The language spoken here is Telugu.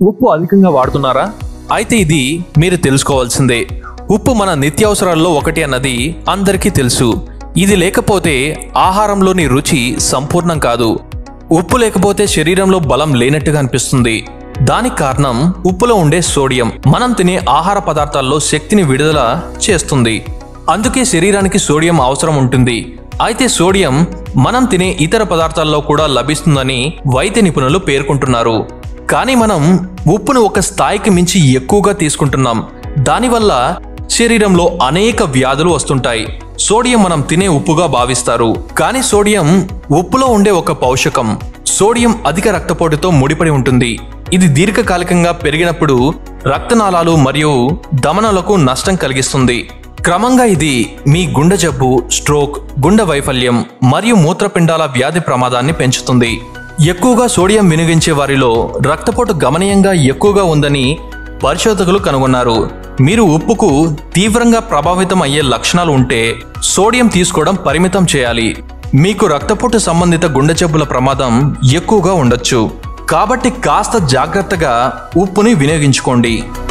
ఉప్పు అధికంగా వాడుతున్నారా అయితే ఇది మీరు తెలుసుకోవాల్సిందే ఉప్పు మన నిత్యావసరాల్లో ఒకటి అన్నది అందరికీ తెలుసు ఇది లేకపోతే ఆహారంలోని రుచి సంపూర్ణం కాదు ఉప్పు లేకపోతే శరీరంలో బలం లేనట్టుగా అనిపిస్తుంది దానికి కారణం ఉప్పులో ఉండే సోడియం మనం తినే ఆహార పదార్థాల్లో శక్తిని విడుదల చేస్తుంది అందుకే శరీరానికి సోడియం అవసరం ఉంటుంది అయితే సోడియం మనం తినే ఇతర పదార్థాల్లో కూడా లభిస్తుందని వైద్య నిపుణులు పేర్కొంటున్నారు కానీ మనం ఉప్పును ఒక స్థాయికి మించి ఎక్కువగా తీసుకుంటున్నాం దానివల్ల శరీరంలో అనేక వ్యాధులు వస్తుంటాయి సోడియం మనం తినే ఉప్పుగా భావిస్తారు కానీ సోడియం ఉప్పులో ఉండే ఒక పౌషకం సోడియం అధిక రక్తపోటుతో ముడిపడి ఉంటుంది ఇది దీర్ఘకాలికంగా పెరిగినప్పుడు రక్తనాళాలు మరియు దమనలకు నష్టం కలిగిస్తుంది క్రమంగా ఇది మీ గుండె జబ్బు స్ట్రోక్ గుండె వైఫల్యం మరియు మూత్రపిండాల వ్యాధి ప్రమాదాన్ని పెంచుతుంది ఎక్కువగా సోడియం వినియోగించే వారిలో రక్తపోటు గమనీయంగా ఎక్కువగా ఉందని పరిశోధకులు కనుగొన్నారు మీరు ఉప్పుకు తీవ్రంగా ప్రభావితం అయ్యే లక్షణాలు ఉంటే సోడియం తీసుకోవడం పరిమితం చేయాలి మీకు రక్తపోటు సంబంధిత గుండె జబ్బుల ప్రమాదం ఎక్కువగా ఉండొచ్చు కాబట్టి కాస్త జాగ్రత్తగా ఉప్పుని వినియోగించుకోండి